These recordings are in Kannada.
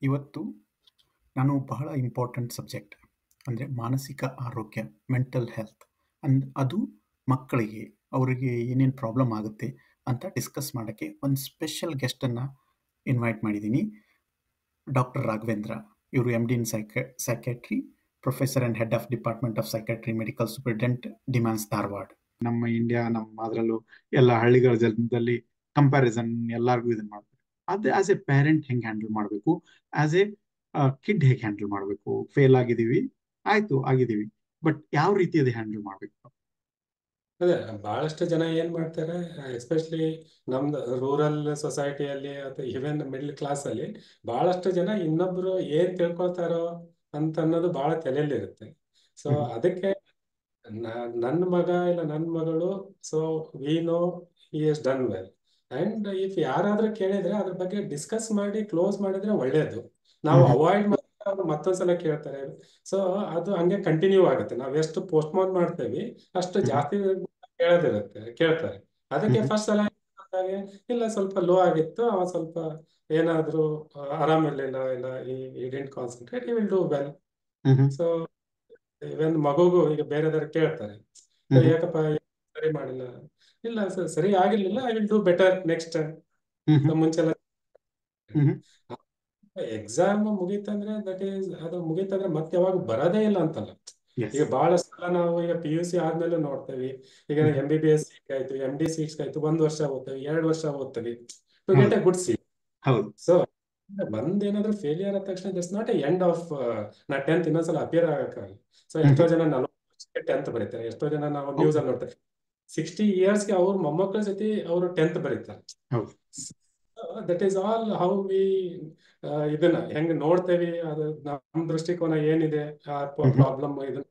ಇವತ್ತು ನಾನು ಬಹಳ ಇಂಪಾರ್ಟೆಂಟ್ ಸಬ್ಜೆಕ್ಟ್ ಅಂದರೆ ಮಾನಸಿಕ ಆರೋಗ್ಯ ಮೆಂಟಲ್ ಹೆಲ್ತ್ ಅಂದ್ ಅದು ಮಕ್ಕಳಿಗೆ ಅವರಿಗೆ ಏನೇನು ಪ್ರಾಬ್ಲಮ್ ಆಗುತ್ತೆ ಅಂತ ಡಿಸ್ಕಸ್ ಮಾಡೋಕ್ಕೆ ಒಂದು ಸ್ಪೆಷಲ್ ಗೆಸ್ಟನ್ನು ಇನ್ವೈಟ್ ಮಾಡಿದ್ದೀನಿ ಡಾಕ್ಟರ್ ರಾಘವೇಂದ್ರ ಇವರು M D in psych psychiatry professor and head of department of psychiatry medical superintendent DIMHANS Dharwad ನಮ್ಮ ಇಂಡಿಯಾ ನಮ್ಮ ಅದರಲ್ಲೂ ಎಲ್ಲ ಹಳ್ಳಿಗಳ ಜನದಲ್ಲಿ ಕಂಪ್ಯಾರಿಸನ್ ಎಲ್ಲರಿಗೂ ಇದನ್ನ ಮಾಡ್ತಾರೆ ಅದೇ ಆಸ್ ಎ ಪೇರೆಂಟ್ ಹೆಂಗೆ ಹ್ಯಾಂಡಲ್ ಮಾಡಬೇಕು ಆಸ್ ಎ ಕಿಡ್ ಹೇಗೆ ಹ್ಯಾಂಡಲ್ ಮಾಡಬೇಕು ಫೇಲ್ ಆಗಿದ್ದೀವಿ ಆಯ್ತು ಆಗಿದ್ದೀವಿ ಬಟ್ ಯಾವ ರೀತಿ ಅದು ಹ್ಯಾಂಡಲ್ ಮಾಡಬೇಕು ಅದೇ ಬಹಳಷ್ಟು ಜನ ಏನ್ ಮಾಡ್ತಾರೆ ಎಸ್ಪೆಷಲಿ ನಮ್ದು ರೂರಲ್ ಸೊಸೈಟಿಯಲ್ಲಿ ಅಥವಾ ಈವನ್ ಮಿಡ್ಲ್ ಕ್ಲಾಸ್ ಅಲ್ಲಿ ಬಹಳಷ್ಟು ಜನ ಇನ್ನೊಬ್ರು ಏನ್ ತಿಳ್ಕೊಳ್ತಾರೋ ಅಂತ ಅನ್ನೋದು ಬಹಳ ತಲೆಯಲ್ಲಿ ಇರುತ್ತೆ ಸೊ ಹ್ಮ್. ಅದಕ್ಕೆ ನನ್ನ ಮಗ ಇಲ್ಲ ನನ್ನ ಮಗಳು so we know he is done well and if ಯಾರಾದ್ರೂ ಕೇಳಿದ್ರೆ ಅದ್ರ ಬಗ್ಗೆ ಡಿಸ್ಕಸ್ ಮಾಡಿ ಕ್ಲೋಸ್ ಮಾಡಿದ್ರೆ ಒಳ್ಳೇದು ನಾವು ಹ್ಮ್. ಅವಾಯ್ಡ್ ಮಾಡಿದ್ರೆ ಅವ್ರು ಮತ್ತೊಂದ್ಸಲ ಕೇಳ್ತಾರೆ ಸೊ ಅದು ಹಂಗೆ ಕಂಟಿನ್ಯೂ ಆಗುತ್ತೆ ನಾವ್ ಎಷ್ಟು ಪೋಸ್ಟ್ಪೋನ್ ಮಾಡ್ತೇವಿ ಅಷ್ಟು ಹ್ಮ್. ಜಾಸ್ತಿ ಕೇಳೋದಿರುತ್ತೆ ಕೇಳ್ತಾರೆ ಅದಕ್ಕೆ ಹ್ಮ್. ಫಸ್ಟ್ ಸಲ ಏನಾದಾಗ ಇಲ್ಲ ಸ್ವಲ್ಪ ಲೋ ಆಗಿತ್ತು ಅವ ಸ್ವಲ್ಪ ಏನಾದ್ರೂ ಆ, ಆರಾಮಿರ್ಲಿಲ್ಲ ಇಲ್ಲ he didn't concentrate he will do well hmm. So even ಮಗುಗೂ ಈಗ ಬೇರೆದವ್ರು ಕೇಳ್ತಾರೆ "So, ಹ್ಮ್. ಯಾಕಪ್ಪ ಸರಿ ಮಾಡಿಲ್ಲ ಇಲ್ಲ ಸರ್ ಸರಿ ಆಗಿರ್ಲಿಲ್ಲ I will do better next time hmm. ಮುಂಚೆಲ್ಲ ಹ್ಮ್. ಎಕ್ಸಾಮ್ ಮುಗೀತಂದ್ರೆ ದಟ್ ಈಸ್ ಅದು ಮುಗೀತಂದ್ರೆ ಮತ್ತೆ ಯಾವಾಗ ಬರೋದೇ ಇಲ್ಲ ಅಂತಲ್ಲ Yes. ಈಗ ಬಹಳಷ್ಟು ಸಲ ನಾವು ಈಗ ಪಿ ಯು ಸಿ ಆದ್ಮೇಲೆ ನೋಡ್ತೇವೆ ಈಗ hmm. M B B S seat ಆಯ್ತು ಎಂ ಡಿ ಸೀಟ್ಸ್ ಆಯ್ತು ಒಂದ್ ವರ್ಷ ಓದ್ತೇವೆ ಎರಡು ವರ್ಷ ಓದ್ತೇವೆ ಟು ಹೌದು. ಗೆಟ್ ಎ ಗುಡ್ ಸೀಟ್ ಹೌದು ಸೊ ಒಂದೇನಾದ್ರೂ ಫೇಲಿಯರ್ ಆದ ತಕ್ಷಣ just not a end of ನಾ ಟೆಂತ್ ಇನ್ನೊಂದ್ಸಲ ಅಪಿಯರ್ ಆಗಕ್ಕಾಗಲ್ಲ ಸೊ ಎಷ್ಟೋ ಜನ ನಲವತ್ತು ಟೆಂತ್ ಬರೀತಾರೆ ಎಷ್ಟೋ ಜನ ನಾವು ಹೌದು. ನ್ಯೂಸ್ ಅಲ್ಲಿ ನೋಡ್ತೇವೆ ಸಿಕ್ಸ್ಟಿ ಇಯರ್ಸ್ಗೆ ಅವ್ರ ಮೊಮ್ಮಕ್ಕಳ ಜೊತೆ ಅವರು ಟೆಂತ್ ಬರೀತಾರೆ ಹೌದು that is all how we ಇದನ್ನ ಹೆಂಗ್ ನೋಡ್ತೇವಿ ಅದು ನಮ್ ದೃಷ್ಟಿಕೋನ ಏನಿದೆ ಆ ಹ್ಮ್. ಪ್ರಾಬ್ಲಮ್ ಇದನ್ನ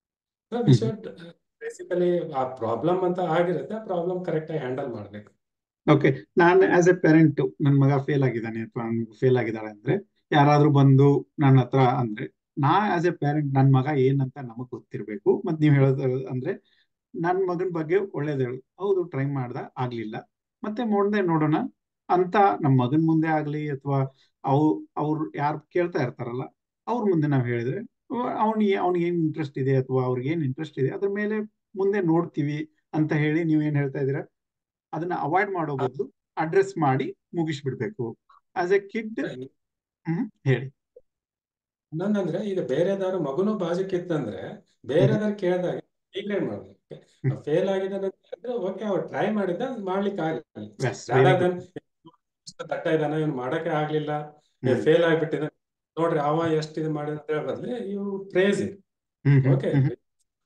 ವಿ ಹ್ಮ್. ಶುಡ್ ಬೇಸಿಕಲಿ ಆ ಪ್ರಾಬ್ಲಮ್ ಅಂತ ಆಗಿರುತ್ತೆ ಆ ಪ್ರಾಬ್ಲಮ್ ಕರೆಕ್ಟ್ ಆಗಿ ಹ್ಯಾಂಡಲ್ ಮಾಡ್ಬೇಕು ಓಕೆ ನಾನು ಆಸ್ ಎ ಪೇರೆಂಟ್ ನನ್ನ ಮಗ ಫೇಲ್ ಆಗಿದ್ದಾನೆ ಅಥವಾ ಫೇಲ್ ಆಗಿದ್ದಾಳೆ ಅಂದ್ರೆ ಯಾರಾದ್ರೂ ಬಂದು ನನ್ನ ಹತ್ರ ಅಂದ್ರೆ ನಾ ಆಸ್ ಎ ಪೇರೆಂಟ್ ನನ್ನ ಮಗ ಏನಂತ ನಮಗ್ ಗೊತ್ತಿರ್ಬೇಕು ಮತ್ ನೀವ್ ಹೇಳೋದು ಅಂದ್ರೆ ನನ್ನ ಮಗನ ಬಗ್ಗೆ ಒಳ್ಳೇದು ಹೇಳು ಹೌದು ಟ್ರೈ ಮಾಡ್ದ ಆಗ್ಲಿಲ್ಲ ಮತ್ತೆ ಮುಂದೆ ನೋಡೋಣ ಅಂತ ನಮ್ಮ ಮಗನ್ ಮುಂದೆ ಆಗ್ಲಿ ಅಥವಾ ಅವ್ ಅವ್ರು ಯಾರು ಕೇಳ್ತಾ ಇರ್ತಾರಲ್ಲ ಅವ್ರ ಮುಂದೆ ನಾವ್ ಹೇಳಿದ್ರೆ ಅವ್ನಿಗೆ ಅವ್ನಿಗೆ ಏನ್ ಇಂಟ್ರೆಸ್ಟ್ ಇದೆ ಅಥವಾ ಅವ್ರಿಗೆ ಏನ್ ಇಂಟ್ರೆಸ್ಟ್ ಇದೆ ಅದ್ರ ಮೇಲೆ ಮುಂದೆ ನೋಡ್ತೀವಿ ಅಂತ ಹೇಳಿ ನೀವ್ ಏನ್ ಹೇಳ್ತಾ ಇದೀರಾ ಅದನ್ನ ಅವಾಯ್ಡ್ ಮಾಡೋ ಬದಲು ಅಡ್ರೆಸ್ ಮಾಡಿ ಮುಗಿಸ್ಬಿಡ್ಬೇಕು ಆಸ್ ಎ ಕಿಡ್ ಹ್ಮ್ ಹೇಳಿ ಇನ್ನೊಂದಂದ್ರೆ ಈಗ ಬೇರೆದವ್ರ ಮಗುನು ಬಾಜುಕಿತ್ತಂದ್ರೆ ಬೇರೆದವ್ರು ಕೇಳಿದಾಗ ಡಿಗ್ರೇಡ್ ಮಾಡ್ಬೇಕು ಹ್ಮ್. ಫೇಲ್ ಆಗಿದ್ದಾನೆ ಅಂತ ಹೇಳಿದ್ರೆ ಓಕೆ ಅವ್ರು ಟ್ರೈ ಮಾಡಿದ್ದ ಮಾಡ್ಲಿಕ್ಕೆ ಆಗಲಿಲ್ಲ Yes, very rather good. Then ದಟ್ಟ ಇದ್ದಾನೆ ಇವ್ನು ಮಾಡಕ್ಕೆ ಆಗ್ಲಿಲ್ಲ ಹ್ಮ್. ಫೇಲ್ ಆಗ್ಬಿಟ್ಟಿದೆ ನೋಡ್ರಿ ಅವ ಎಷ್ಟು ಇದು ಮಾಡಿದ ಅಂತ ಹೇಳೋ ಬದ್ಲು ಇವು praise hmm hmm okay hmm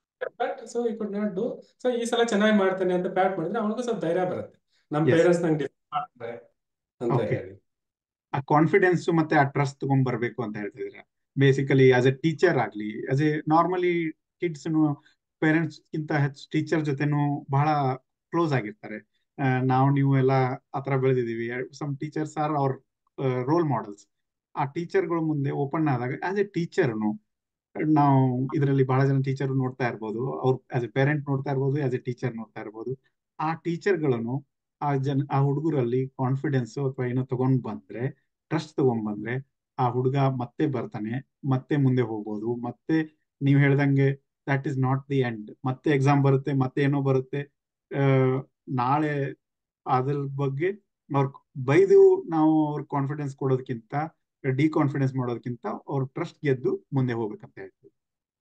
but so he could not do so ಈ ಸಲ ಚೆನ್ನಾಗಿ ಮಾಡ್ತಾನೆ ಅಂತ ಪ್ಯಾಟ್ ಮಾಡಿದ್ರೆ ಅವನಿಗೂ ಸ್ವಲ್ಪ ಧೈರ್ಯ ಬರುತ್ತೆ ನಮ್ಮ Yes. ಪೇರೆಂಟ್ಸ್ ನಂಗೆ ಡಿಫೆಂಡ್ ಮಾಡ್ತಾರೆ ಅಂತ Okay. ಹೇಳಿ ಆ ಕಾನ್ಫಿಡೆನ್ಸ್ ಮತ್ತೆ ಆ ಟ್ರಸ್ಟ್ ತಗೊಂಡ್ ಬರ್ಬೇಕು ಅಂತ ಹೇಳ್ತಿದ್ದೀರಾ ಬೇಸಿಕಲಿ ಆಸ್ ಎ ಟೀಚರ್ ಆಗ್ಲಿ as a normally kids parents ಗಿಂತ ಹೆಚ್ಚು ಟೀಚರ್ ಜೊತೆನೂ ಬಹಳ ಕ್ಲೋಸ್ ಆಗಿರ್ತಾರೆ ಆ, ನಾವು ನೀವು ಎಲ್ಲ ಆತರ ಬೆಳೆದಿದೀವಿ ಸಮ್ ಟೀಚರ್ಸ್ ಆರ್ ಅವ್ರ ರೋಲ್ ಮಾಡೆಲ್ಸ್ ಆ ಟೀಚರ್ಗಳ ಮುಂದೆ ಓಪನ್ ಆದಾಗ ಆಸ್ ಎ ಟೀಚರ್ನು ನಾವು ಇದರಲ್ಲಿ ಬಹಳ ಜನ ಟೀಚರ್ ನೋಡ್ತಾ ಇರ್ಬೋದು ಅವ್ರ ಆಸ್ ಎ ಪೇರೆಂಟ್ ನೋಡ್ತಾ ಇರ್ಬೋದು ಆಸ್ ಎ ಟೀಚರ್ ನೋಡ್ತಾ ಇರ್ಬೋದು ಆ ಟೀಚರ್ಗಳನ್ನು ಆ ಜನ ಆ ಹುಡುಗರಲ್ಲಿ ಕಾನ್ಫಿಡೆನ್ಸ್ ಅಥವಾ ಏನೋ ತಗೊಂಡ್ ಬಂದ್ರೆ ಟ್ರಸ್ಟ್ ತಗೊಂಡ್ ಬಂದ್ರೆ ಆ ಹುಡುಗ ಮತ್ತೆ ಬರ್ತಾನೆ ಮತ್ತೆ ಮುಂದೆ ಹೋಗ್ಬೋದು ಮತ್ತೆ ನೀವ್ ಹೇಳ್ದಂಗೆ that is not the end ಮತ್ತೆ ಎಕ್ಸಾಮ್ ಬರುತ್ತೆ ಮತ್ತೆ ಏನೋ ಬರುತ್ತೆ ಆ, ನಾಳೆ ಅದ್ರ ಬಗ್ಗೆ ಅವ್ರ ಬೈದು ನಾವು ಅವ್ರ ಕಾನ್ಫಿಡೆನ್ಸ್ ಕೊಡೋದಕ್ಕಿಂತ ಡಿ ಕಾನ್ಫಿಡೆನ್ಸ್ ಮಾಡೋದಕ್ಕಿಂತ ಅವ್ರ ಟ್ರಸ್ಟ್ ಗೆದ್ದು ಮುಂದೆ ಹೋಗ್ಬೇಕಂತ ಹೇಳ್ತೀವಿ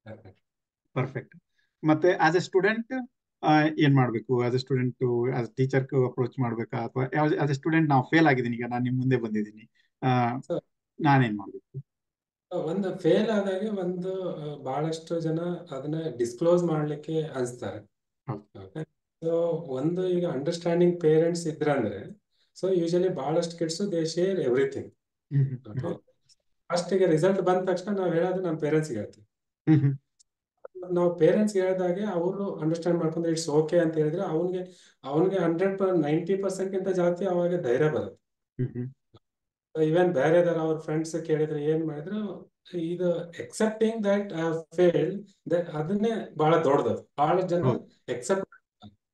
ಪರ್ಫೆಕ್ಟ್ ಮತ್ತೆ ಆಸ್ ಎ ಸ್ಟೂಡೆಂಟ್ ಏನ್ ಮಾಡ್ಬೇಕು as a student as teacher approach ಮಾಡ್ಬೇಕಾ ಅಥವಾ ಆಸ್ ಎ ಸ್ಟೂಡೆಂಟ್ ನಾವು ಫೇಲ್ ಆಗಿದ್ದೀನಿ ಈಗ ನಾನು ನಿಮ್ ಮುಂದೆ ಬಂದಿದ್ದೀನಿ ಆ, So, ನಾನೇನ್ ಮಾಡ್ಬೇಕು ಒಂದು ಫೇಲ್ ಆದಾಗ ಒಂದು ಆ, ಬಹಳಷ್ಟು ಜನ ಅದನ್ನ ಡಿಸ್ಕ್ಲೋಸ್ ಮಾಡ್ಲಿಕ್ಕೆ ಅನ್ಸ್ತಾರೆ ಹೌದು. ಸೊ ಒಂದು ಈಗ ಅಂಡರ್ಸ್ಟ್ಯಾಂಡಿಂಗ್ ಪೇರೆಂಟ್ಸ್ ಇದ್ರಂದ್ರೆ ಸೊ ಯೂಶಲಿ ಬಹಳಷ್ಟು kids they share everything hmm hmm okay ಲಾಸ್ಟಿಗೆ ರಿಸಲ್ಟ್ ಬಂದ ತಕ್ಷಣ ನಾವು ಹೇಳೋದು ನಮ್ಮ ಪೇರೆಂಟ್ಸ್ಗೆ ಹೇಳ್ತೀವಿ ಹ್ಮ್ ಹ್ಮ್ ನಾವು ಪೇರೆಂಟ್ಸ್ ಹೇಳಿದಾಗೆ ಅವರು ಅಂಡರ್ಸ್ಟ್ಯಾಂಡ್ ಮಾಡ್ಕೊಂಡ್ರೆ ಇಟ್ಸ್ ಓಕೆ ಅಂತ ಹೇಳಿದ್ರೆ ಅವನಿಗೆ ಅವನಿಗೆ ಹಂಡ್ರೆಡ್ ಪರ್ ನೈಂಟಿ ಪರ್ಸೆಂಟ್ ಗಿಂತ ಜಾಸ್ತಿ ಅವಾಗ ಧೈರ್ಯ ಬರುತ್ತೆ ಹ್ಮ್ ಹ್ಮ್ ಇವನ್ ಬೇರೆದಾರ ಅವ್ರ ಫ್ರೆಂಡ್ಸ್ ಕೇಳಿದ್ರೆ ಏನ್ ಮಾಡಿದ್ರು ಇದು accepting that I failed that ಅದನ್ನೇ ಬಹಳ ದೊಡ್ಡದು ಬಹಳ ಜನ ಹೌದು. ಎಕ್ಸೆಪ್ಟ್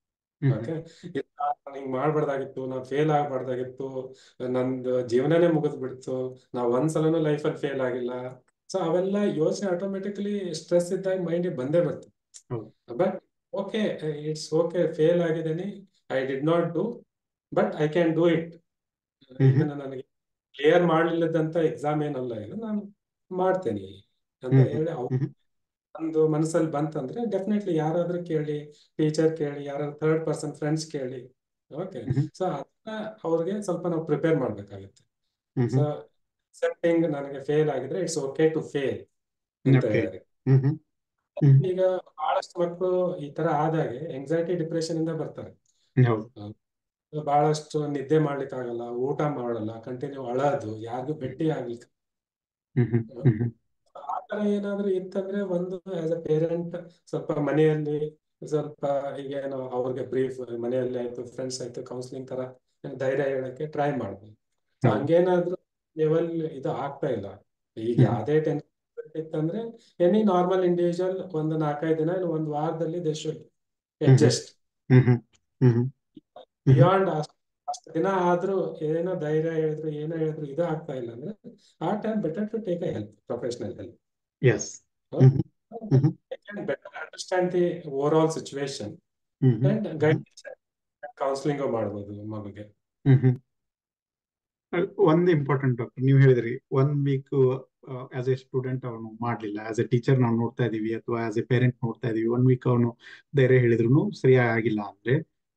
ಹ್ಮ್ ಓಕೆ ಇಲ್ಲ ನಾನು ಹಿಂಗ್ ಮಾಡ್ಬಾರ್ದಾಗಿತ್ತು ನಾನು ಫೇಲ್ ಆಗ್ಬಾರ್ದಾಗಿತ್ತು ನಂದು ಜೀವನನೇ ಮುಗಿದ್ಬಿಡ್ತು ನಾ ಒಂದ್ಸಲನೂ ಲೈಫಲ್ಲಿ ಫೇಲ್ ಆಗಿಲ್ಲ ಸೊ ಅವೆಲ್ಲ ಯೋಚನೆ ಆಟೋಮೆಟಿಕಲಿ ಸ್ಟ್ರೆಸ್ ಇದ್ದಾಗ ಮೈಂಡಿಗೆ ಬಂದೇ ಬರ್ತದೆ ಹೌದು but okay it's okay fail ಆಗಿದ್ದೀನಿ I did not do but I can do it hmm ಇದನ್ನ ನನಗೆ ಕ್ಲಿಯರ್ ಮಾಡ್ಲಿಲ್ಲದಂತ ಎಕ್ಸಾಮ್ ಏನಲ್ಲ ಇದು ನಾನು ಮಾಡ್ತೇನೆ ಅಂತ ಹ್ಮ್ ಹೇಳಿ ಅವ್ರು ಹ್ಮ್ ಒಂದು ಮನಸ್ಸಲ್ಲಿ ಬಂತಂದ್ರೆ ಡೆಫಿನೆಟ್ಲಿ ಯಾರಾದ್ರೂ ಕೇಳಿ ಟೀಚರ್ ಕೇಳಿ ಯಾರಾದ್ರೂ ಥರ್ಡ್ ಪರ್ಸನ್ ಫ್ರೆಂಡ್ಸ್ ಕೇಳಿ ಓಕೆ ಹ್ಮ್ ಸೊ ಅದನ್ನ ಅವ್ರಿಗೆ ಸ್ವಲ್ಪ ನಾವು ಪ್ರಿಪೇರ್ ಮಾಡ್ಬೇಕಾಗುತ್ತೆ ಹ್ಮ್ ಸೊ ಹ್ಮ್ ಅಕ್ಸೆಪ್ಟಿಂಗ್ ನನಗೆ ಫೇಲ್ ಆಗಿದ್ರೆ ಇಟ್ಸ್ ಓಕೆ ಟು ಫೇಲ್ ಅಂತ ಓಕೆ ಹೇಳಿ ಹ್ಮ್ ಹ್ಮ್ ಹ್ಮ್ ಈಗ ಬಹಳಷ್ಟು ಮಕ್ಕಳು ಈ ತರ ಆದಾಗೆ ಎಂಗ್ಸೈಟಿ ಡಿಪ್ರೆಷನ್ ಇಂದ ಬರ್ತಾರೆ ಹೌದು ಅಹ್ ಬಹಳಷ್ಟು ನಿದ್ದೆ ಮಾಡ್ಲಿಕ್ಕೆ ಆಗಲ್ಲ ಊಟ ಮಾಡಲ್ಲ ಕಂಟಿನ್ಯೂ ಅಳೋದು ಯಾರಿಗೂ ಭೇಟಿ ಆಗ್ಲಿಕ್ಕೆ ಹ್ಮ್ ಹ್ಮ್ ಹ್ಮ್ ಹ್ಮ್ ಆ ತರ ಏನಾದ್ರೂ ಇತ್ತಂದ್ರೆ ಒಂದು ಆಸ್ ಅ ಪೇರೆಂಟ್ ಸ್ವಲ್ಪ ಮನೆಯಲ್ಲಿ ಸ್ವಲ್ಪ ಈಗೇನು ಅವ್ರಿಗೆ ಬ್ರೀಫ್ ಮನೆಯಲ್ಲಿ ಆಯ್ತು ಫ್ರೆಂಡ್ಸ್ ಆಯ್ತು ಕೌನ್ಸಿಲಿಂಗ್ ತರ ಧೈರ್ಯ ಹೇಳಕ್ಕೆ ಟ್ರೈ ಮಾಡ್ಬೋದು ಸೊ ಹೌದು ಹಂಗೇನಾದ್ರೂ ಲೆವೆಲ್ ಇದು ಆಗ್ತಾ ಇಲ್ಲ ಈಗ ಹ್ಮ್ ಯಾವ್ದೇ ಟೆನ್ಷನ್ ಇತ್ತಂದ್ರೆ ಎನಿ ನಾರ್ಮಲ್ ಇಂಡಿವಿಜುವಲ್ ಒಂದು ನಾಲ್ಕೈದು ದಿನ ಇಲ್ಲ ಒಂದು ವಾರದಲ್ಲಿ they should hmm hmm adjust hmm hmm hmm hmm hmm beyond ಅಷ್ಟು ದಿನ ಆದ್ರೂ ಏನೋ ಧೈರ್ಯ ಹೇಳಿದ್ರು ಏನೋ ಹೇಳಿದ್ರು ಇದು ಆಗ್ತಾ ಇಲ್ಲ ಅಂದ್ರೆ ಆ time better to take a help professional help yes hmm hmm hmm hmm better understand the overall situation hmm hmm and guide counselling ಮಾಡ್ಬೋದು ಮಗುಗೆ ಹ್ಮ್ ಹ್ಮ್ ಒಂದು ಇಂಪಾರ್ಟೆಂಟ್ ಡಾಕ್ಟರ್ ನೀವು ಹೇಳಿದ್ರಿ one week as a student ಅವನು ಮಾಡ್ಲಿಲ್ಲ ಆಸ್ ಎ ಟೀಚರ್ ನಾವು ನೋಡ್ತಾ ಇದೀವಿ ಅಥವಾ ಆಸ್ ಎ ಪೇರೆಂಟ್ ನೋಡ್ತಾ ಇದೀವಿ ಒನ್ ವೀಕ್ ಅವನು ಧೈರ್ಯ ಹೇಳಿದ್ರು ಸರಿಯಾಗಿ ಆಗಿಲ್ಲ ಅಂದ್ರೆ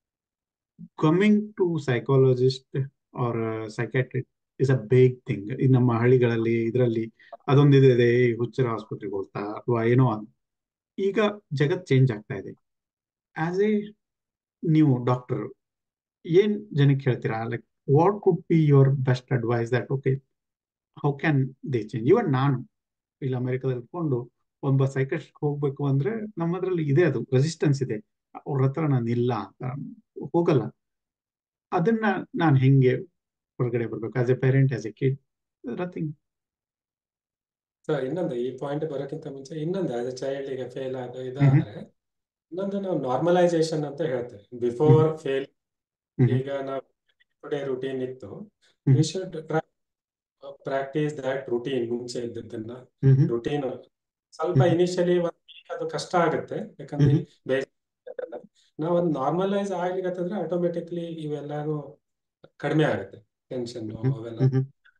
coming to psychologist or psychiatric is a big thing ಈ ನಮ್ಮ ಹಳ್ಳಿಗಳಲ್ಲಿ ಇದರಲ್ಲಿ ಅದೊಂದಿದೆ ಈ ಹುಚ್ಚರ ಆಸ್ಪತ್ರೆಗೆ ಹೋಗ್ತಾ ಅಥವಾ ಏನೋ ಅಂತ ಈಗ ಜಗತ್ ಚೇಂಜ್ ಆಗ್ತಾ ಇದೆ ಆಸ್ ಎ ನೀವು ಡಾಕ್ಟರ್ ಏನ್ ಜನಕ್ಕೆ ಹೇಳ್ತೀರಾ like what could be your best advice that okay how can they change even ನಾನು ಇಲ್ಲಿ ಅಮೆರಿಕದಲ್ಲಿ ಇಟ್ಕೊಂಡು ಒಬ್ಬ ಸೈಕಸ್ಟ್ ಹೋಗ್ಬೇಕು ಅಂದ್ರೆ ನಮ್ಮದ್ರಲ್ಲಿ ಇದೆ ಅದು ರೆಸಿಸ್ಟೆನ್ಸ್ ಇದೆ ಅವ್ರ ಹತ್ರ ನಾನು ಇಲ್ಲ ಅಂತ ಹೋಗಲ್ಲ ಅದನ್ನ ನಾನು ಹೆಂಗೆ ಹೊರಗಡೆ ಬರ್ಬೇಕು as a parent as a kid nothing so ಇನ್ನೊಂದು ಈ ಪಾಯಿಂಟ್ ಬರೋಕ್ಕಿಂತ ಮುಂಚೆ ಇನ್ನೊಂದು ಆಸ್ ಎ ಚೈಲ್ಡ್ ಈಗ ಫೇಲ್ ಆದ ಹ್ಮ್ ಇದಾದ್ರೆ ಇನ್ನೊಂದು ನಾವು ನಾರ್ಮಲೈಸೇಷನ್ ಅಂತ ಹೇಳ್ತೇವೆ ಬಿಫೋರ್ ಫೇಲ್ ಹ್ಮ್ ಈಗ ನಾವು ಟುಡೇ ರುಟೀನ್ ಇತ್ತು hmm we should try practice that routine ಮುಂಚೆ ಇದ್ದದ್ದನ್ನ ಹ್ಮ್ ರುಟೀನ್ ಸ್ವಲ್ಪ ಹ್ಮ್ ಇನಿಷಿಯಲಿ ಒಂದ್ ವೀಕ್ ಅದು ಕಷ್ಟ ಆಗುತ್ತೆ ಯಾಕಂದ್ರೆ ಹ್ಮ್ ಬೇಸ್ ನಾವು ಒಂದು ನಾರ್ಮಲೈಸ್ ಆಗ್ಲಿಕ್ಕಂತಂದ್ರೆ ಆಟೋಮೆಟಿಕ್ಲಿ ಇವೆಲ್ಲಾನು ಕಡಿಮೆ ಆಗುತ್ತೆ ಟೆನ್ಷನ್ ಹ್ಮ್ ಅವೆಲ್ಲ hmm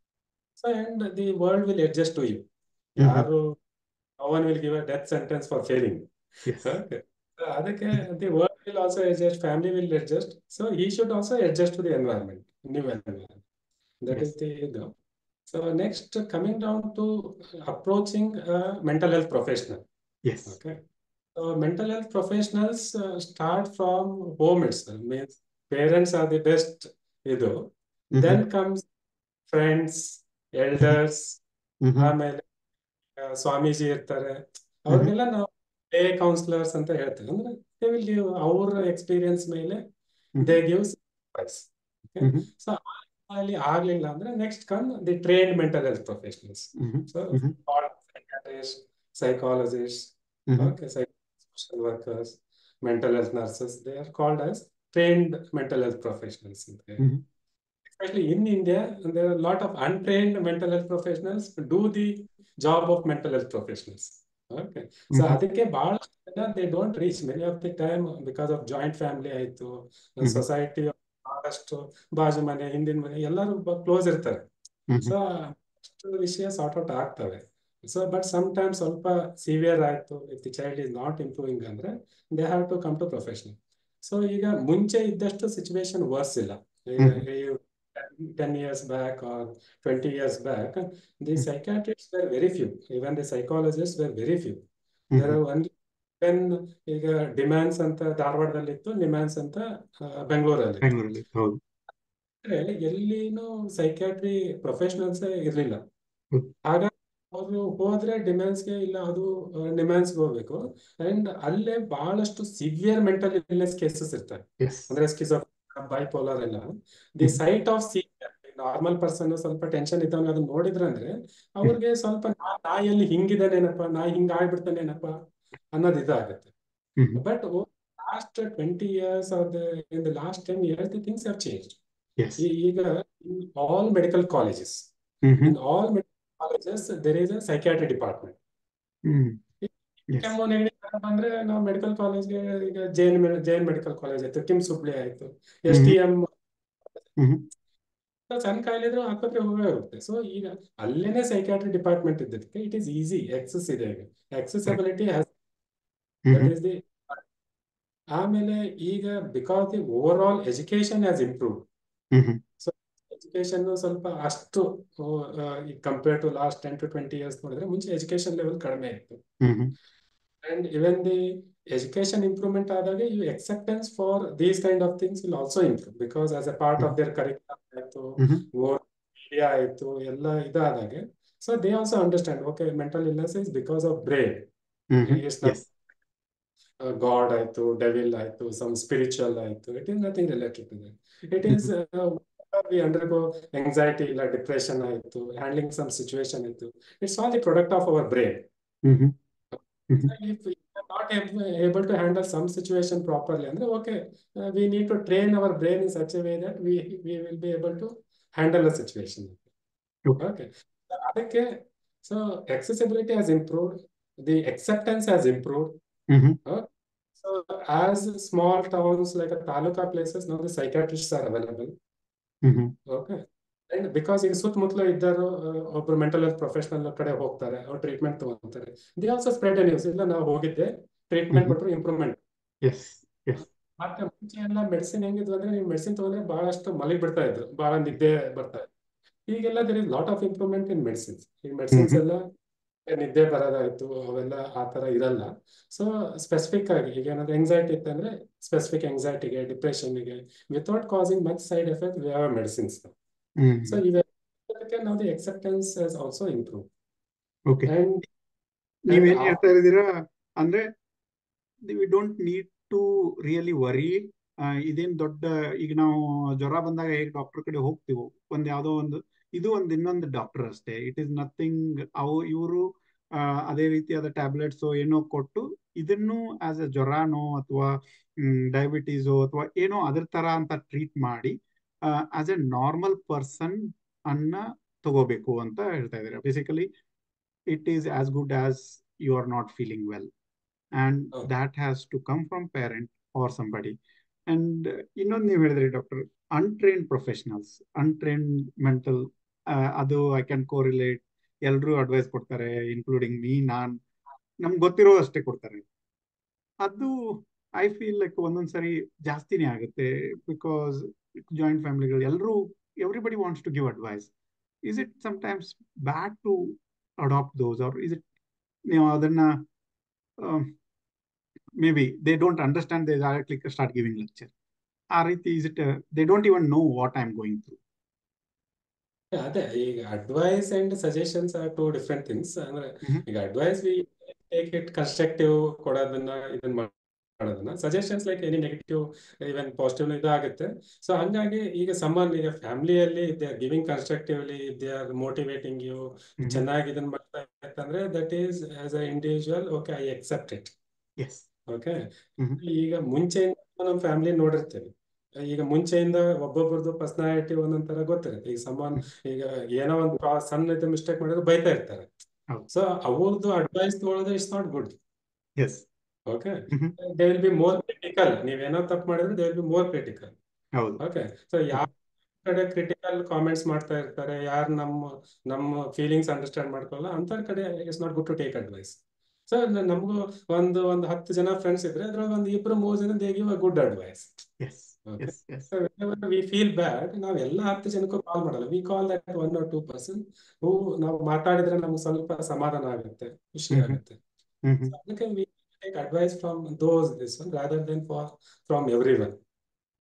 so and the world will adjust to you hmm ಯಾರು no one will give a death sentence for failing yes okay so ಅದಕ್ಕೆ the world will also adjust family will adjust so he should also adjust to the environment new environment that yes is the ಇದು so next coming down to approaching a mental health professional yes okay so mental health professionals uh, start from home itself means parents are the best ಇದು ಹ್ಮ್ then comes friends elders ಹ್ಮ್ ಆಮೇಲೆ ಆ, ಸ್ವಾಮೀಜಿ ಇರ್ತಾರೆ ಹ್ಮ್ ಅವ್ರಿಗೆಲ್ಲ ನಾವು ಡೇ ಕೌನ್ಸಿಲರ್ಸ್ ಅಂತ ಹೇಳ್ತೇವೆ ಅಂದ್ರೆ ದೇ ವಿಲ್ ಗಿವ್ ಅವ್ರ ಎಕ್ಸ್ಪೀರಿಯನ್ಸ್ ಮೇಲೆ hmm they gives advice hmm so ಅಲ್ಲಿ ಆಗ್ಲಿಲ್ಲ ಅಂದ್ರೆ next come the trained mental health professionals hmm so hmm psychiatrist psychologist hmm okay social workers mental health nurses they are called as trained mental health professionals ಅಂತ ಹೇಳಿ. ಹ್ಮ್ especially in India, there are a lot of untrained mental health professionals do the job of mental health professionals. Okay. So ಹ್ಮ್ ಅದಕ್ಕೆ ಬಹಳಷ್ಟು ಜನ they don't reach many of the time because of joint family ಆಯ್ತು ಹ್ಮ್ ಸೊಸೈಟಿ ಬಹಳಷ್ಟು ಬಾಜು ಮನೆ ಹಿಂದಿನ ಮನೆ ಎಲ್ಲರೂ ಕ್ಲೋಸ್ ಇರ್ತಾರೆ ಹ್ಮ್ ಸೊ ಅಷ್ಟು ವಿಷಯ ಸಾರ್ಟ್ ಔಟ್ ಆಗ್ತವೆ ಸೊ ಬಟ್ ಸಮ್ಟೈಮ್ಸ್ ಸ್ವಲ್ಪ ಸಿವಿಯರ್ ಆಯ್ತು if the child is not improving ಅಂದ್ರೆ they have to come to professional so ಈಗ ಮುಂಚೆ ಇದ್ದಷ್ಟು ಸಿಚುವೇಶನ್ ವರ್ಸ್ ಇಲ್ಲ hmm ten years back or twenty years back the hmm psychiatrist were very few even the psychologist were very few hmm there are only ten ಈಗ ಡಿಮ್ಯಾನ್ಸ್ ಅಂತ ಧಾರವಾಡದಲ್ಲಿತ್ತು ನಿಮ್ಯಾನ್ಸ್ ಅಂತ ಬೆಂಗಳೂರಲ್ಲಿ ಬೆಂಗಳೂರಲ್ಲಿ ಹೌದು ಅಂದ್ರೆ ಎಲ್ಲಿನೂ ಸೈಕ್ಯಾಟ್ರಿ ಪ್ರೊಫೆಷನಲ್ಸ್ ಇರ್ಲಿಲ್ಲ ಹೌದು ಹಾಗಾಗಿ ಅವರು ಹೋದ್ರೆ ಡಿಮ್ಯಾನ್ಸ್ಗೆ ಇಲ್ಲ ಅದು ಡಿಮ್ಯಾನ್ಸ್ಗೆ ಹೋಗ್ಬೇಕು ಅಂಡ್ ಅಲ್ಲೇ ಬಹಳಷ್ಟು ಸಿವಿಯರ್ ಮೆಂಟಲ್ ಇಲ್ನೆಸ್ ಕೇಸಸ್ ಇರ್ತವೆ ಎಸ್ ಅಂದ್ರೆ ಸ್ಕಿಸೋ ಬೈಪೋಲರ್ ಎಲ್ಲ ದಿ ಸೈಟ್ ಆಫ್ ಸಿ ನಾರ್ಮಲ್ ಪರ್ಸನ್ ಸ್ವಲ್ಪ ಟೆನ್ಷನ್ ಇದ್ದವங்க ಅದನ್ನ ನೋಡಿದ್ರಂದ್ರೆ ಅವ್ರಿಗೆ ಸ್ವಲ್ಪ ನಾ- ನಾ ಎಲ್ಲಿ ಹಿಂಗಿದ್ದಾನೇನಪ್ಪ ನಾ ಹಿಂಗ ಆಗ್ಬಿಡ್ತಾನೇನಪ್ಪ ಅನ್ನೋದು ಇದಾಗುತ್ತೆ ಹ್ಮ್ ಬಟ್ ಆ last 20 years or the in the last 10 years, the things have changed. Yes. ಈ- ಈಗ in all medical colleges, Mm-hmm. in all medical colleges, there is a psychiatry department. Mm. Yes. ಕೆಮ್ಮು ನೆಗಡಿ ಜ್ವರ ಬಂದ್ರೆ ನಾವು ಮೆಡಿಕಲ್ ಕಾಲೇಜ್ಗೆ ಈಗ ಜೈನ್ ಜೈನ್ ಮೆಡಿಕಲ್ ಕಾಲೇಜ್ ಆಯ್ತು ಕಿಮ್ಸ್ ಹುಬ್ಳಿ ಆಯ್ತು ಎಸ್ ಟಿ ಎಂ Mm-hmm. ಸಣ್ಣ ಕಾಯಿಲೆ ಇದ್ರೆ ಆಸ್ಪತ್ರೆ ಹೋಗೇ ಹೋಗುತ್ತೆ ಸೊ ಈಗ ಅಲ್ಲೇನೆ ಸೈಕ್ಯಾಟ್ರಿ ಡಿಪಾರ್ಟ್ಮೆಂಟ್ ಇದ್ದದಕ್ಕೆ ಇಟ್ ಈಸ್ ಈಸಿ ಎಕ್ಸಸ್ ಇದೆ ಈಗ accessibility that Mm-hmm. Is the ಆಮೇಲೆ ಈಗ because the overall education has improve Mm-hmm. Education ಸ್ವಲ್ಪ ಅಷ್ಟು compare to last ten to twenty years ನೋಡಿದ್ರೆ ಮುಂಚೆ ಎಜುಕೇಶನ್ ಲೆವೆಲ್ ಕಡಿಮೆ ಇತ್ತು Mm-hmm. And even the education improvement ಆದಾಗ you acceptance for these kind of things will also improve because as a part of their curriculum ಆಯ್ತು Mm-hmm. ಮೀಡಿಯಾ ಆಯ್ತು ಎಲ್ಲ ಇದಾದಾಗೆ so they also understand okay mental illness is because of brain Mm-hmm. It's Yes. God ಆಯ್ತು ಡೆವಿಲ್ ಆಯ್ತು ಸಮ್ ಸ್ಪಿರಿಚುವಲ್ ಆಯ್ತು it is nothing related to that it is we undergo anxiety ಇಲ್ಲ ಡಿಪ್ರೆಷನ್ ಆಯ್ತು ಹ್ಯಾಂಡ್ಲಿಂಗ್ ಸಮ್ ಸಿಚುವೇಶನ್ ಇತ್ತು it's all the product of our brain Mm-hmm. if we are not able, able to handle some situation properly, ಅಂದ್ರೆ okay, uh, we need to train our brain in such a way that we we will be able to handle the situation. Okay. Okay. ಅದಕ್ಕೆ so accessibility has improved, the acceptance has improved. Mm-hmm. So as small towns like a taluka places, now the psychiatrists are available. Mm-hmm. Okay and because ಈಗ ಸುತ್ತಮುತ್ತಲು ಇದ್ದರು ಒಬ್ರು ಮೆಂಟಲ್ ಹೆಲ್ತ್ ಪ್ರೊಫೆಷನಲ್ ಕಡೆ ಹೋಗ್ತಾರೆ ಅವ್ರು ಟ್ರೀಟ್ಮೆಂಟ್ ತಗೊಂತಾರೆ ದೇ ಆಲ್ಸೋ ಸ್ಪ್ರೆಡ್ ನ್ಯೂಸ್ ಇಲ್ಲ ನಾವು ಹೋಗಿದ್ದೆ ಟ್ರೀಟ್ಮೆಂಟ್ Mhm. ಕೊಟ್ಟರು ಇಂಪ್ರೂವ್ಮೆಂಟ್ Yes. Yes. ಮತ್ತೆ ಮುಂಚೆ ಎಲ್ಲ ಮೆಡಿಸಿನ್ ಹೆಂಗಿದ್ವು ಅಂದ್ರೆ ನೀವು ಮೆಡಿಸಿನ್ ತಗೊಂಡ್ರೆ ಬಹಳಷ್ಟು ಮಲಗಿ ಬಿಡ್ತಾ ಇದ್ರು ಬಹಳ ನಿದ್ದೆ ಬರ್ತಾ ಇತ್ತು ಈಗೆಲ್ಲ there is lot of improvement in medicines ಈ ಮೆಡಿಸಿನ್ಸ್ Mhm. ಎಲ್ಲ ನಿದ್ದೆ ಬರೋದಾಯ್ತು ಅವೆಲ್ಲ ಆ ತರ ಇರಲ್ಲ ಸೊ ಸ್ಪೆಸಿಫಿಕ್ ಆಗಿ ಈಗ ಏನಾದ್ರು ಎಂಗ್ಸೈಟಿ ಇತ್ತಂದ್ರೆ ಸ್ಪೆಸಿಫಿಕ್ ಎಂಗ್ಸೈಟಿಗೆ ಡಿಪ್ರೆಷನ್ಗೆ without causing much side effect we have medicines Mm-hmm. So ಇವೆಲ್ಲದಕ್ಕೆ now the acceptance has also improved. Okay. And ನೀವೇನ್ and ಹೇಳ್ತಾ ಇದ್ದೀರಾ ಅಂದ್ರೆ we don't need to really worry ಇದೇನ್ ದೊಡ್ಡ ಈಗ ನಾವು ಜ್ವರ ಬಂದಾಗ ಹೇಗೆ ಡಾಕ್ಟರ್ ಕಡೆ ಹೋಗ್ತೀವೋ ಒಂದ್ ಯಾವ್ದೋ ಒಂದು ಇದು ಒಂದು ಇನ್ನೊಂದು ಡಾಕ್ಟರ್ ಅಷ್ಟೇ ಇಟ್ ಇಸ್ ನಥಿಂಗ್ ಅವು ಇವರು ಅದೇ ರೀತಿಯಾದ ಟ್ಯಾಬ್ಲೆಟ್ಸ್ ಏನೋ ಕೊಟ್ಟು ಇದನ್ನು ಆಸ್ ಎ ಜ್ವರನೋ ಅಥವಾ ಡಯಾಬಿಟೀಸೋ ಅಥವಾ ಏನೋ ಅದ್ರ ತರ ಅಂತ ಟ್ರೀಟ್ ಮಾಡಿ ಆಸ್ ಎ ನಾರ್ಮಲ್ ಪರ್ಸನ್ ಅನ್ನ ತಗೋಬೇಕು ಅಂತ ಹೇಳ್ತಾ ಇದ್ದಾರೆ basically it is as good as you are not feeling well and Oh. that has to come from parent or somebody and uh, ಇನ್ನೊಂದು ನೀವು ಹೇಳಿದ್ರಿ doctor untrained professionals untrained mental ಅದು ಐ ಕ್ಯಾನ್ ಕೋರಿಲೇಟ್ ಎಲ್ಲರೂ ಅಡ್ವೈಸ್ ಕೊಡ್ತಾರೆ ಇನ್ಕ್ಲೂಡಿಂಗ್ ಮೀ ನಾನ್ ನಮ್ಗೆ ಗೊತ್ತಿರೋ ಅಷ್ಟೇ ಕೊಡ್ತಾರೆ ಅದು ಐ ಫೀಲ್ ಲೈಕ್ ಒಂದೊಂದ್ಸರಿ ಜಾಸ್ತಿನೇ ಆಗುತ್ತೆ ಬಿಕಾಸ್ ಜಾಯಿಂಟ್ ಫ್ಯಾಮಿಲಿಗಳು ಎಲ್ಲರೂ everybody wants to give advice is it sometimes bad to adopt those or is it you know ಅದನ್ನ maybe they don't understand they directly start giving lecture ಆ ರೀತಿ is it they don't even know what I am going through ಅದೇ ಈಗ advice and suggestions are two different things ಅಂದ್ರೆ Mhm. ಈಗ advice we take it constructive ಕೊಡೋದನ್ನ ಇದನ್ನ ಮಾಡೋದನ್ನ ಸಜೆಷನ್ಸ್ ಲೈಕ್ ಎನಿ ನೆಗೆಟಿವ್ ಇವನ್ ಪಾಸಿಟಿವ್ ಇದಾಗುತ್ತೆ ಸೊ ಹಂಗಾಗಿ ಈಗ ಸಮ್ಮನ್ ಈಗ ಫ್ಯಾಮಿಲಿಯಲ್ಲಿ they are giving constructively they are motivating you ಚೆನ್ನಾಗಿ ಇದನ್ನ ಮಾಡ್ತಾ ಇತ್ತಂದ್ರೆ that is as a individual okay I accept it yes okay Mhm. ಈಗ ಮುಂಚೆಯಿಂದ ನಮ್ಮ ಫ್ಯಾಮಿಲಿ ನೋಡಿರ್ತೇವೆ ಈಗ ಮುಂಚೆಯಿಂದ ಒಬ್ಬೊಬ್ರದ್ದು ಪರ್ಸನಾಲಿಟಿ ಒಂದೊಂದ್ ತರ ಗೊತ್ತಿರುತ್ತೆ ಈಗ ಸಮಾನ್ ಈಗ ಏನೋ ಒಂದು ಸಣ್ಣ ಮಿಸ್ಟೇಕ್ ಮಾಡಿದ್ರೆ ಬೈತಾ ಇರ್ತಾರೆ ಹೌದು. ಸೊ ಅವ್ರದ್ದು ಅಡ್ವೈಸ್ ತಗೊಳ್ಳೋದು it's not good yes okay they will be more critical ನೀವೇನೋ ತಪ್ಪು ಮಾಡಿದ್ರೆ they will be more critical ಹೌದು ಓಕೆ ಸೊ ಯಾವ ಕಡೆ ಕ್ರಿಟಿಕಲ್ ಕಾಮೆಂಟ್ಸ್ ಮಾಡ್ತಾ ಇರ್ತಾರೆ ಯಾರು ನಮ್ಮ ನಮ್ಮ ಫೀಲಿಂಗ್ಸ್ ಅಂಡರ್ಸ್ಟ್ಯಾಂಡ್ ಮಾಡ್ಕೊಳ್ಳಲ್ಲ ಅಂತ ಕಡೆ it's not good to take advice so ನಮಗೂ ಒಂದು ಒಂದು ಹತ್ತು ಜನ ಫ್ರೆಂಡ್ಸ್ ಇದ್ರೆ ಅದ್ರಾಗ ಒಂದು ಇಬ್ರು ಮೂರು ಜನ they give a good advice yes Okay. Yes yes So whenever we feel bad, ನಾವು ಎಲ್ಲ ಹತ್ತು ಜನಕ್ಕೂ ಕಾಲ್ ಮಾಡಲ್ಲ we call that one or two person who ನಾವು ಮಾತಾಡಿದ್ರೆ ನಮ್ಗೆ ಸ್ವಲ್ಪ ಸಮಾಧಾನ ಆಗುತ್ತೆ ಖುಷಿ Mhm. ಆಗುತ್ತೆ So ಅದಕ್ಕೆ we take advice from those this one rather than for from every one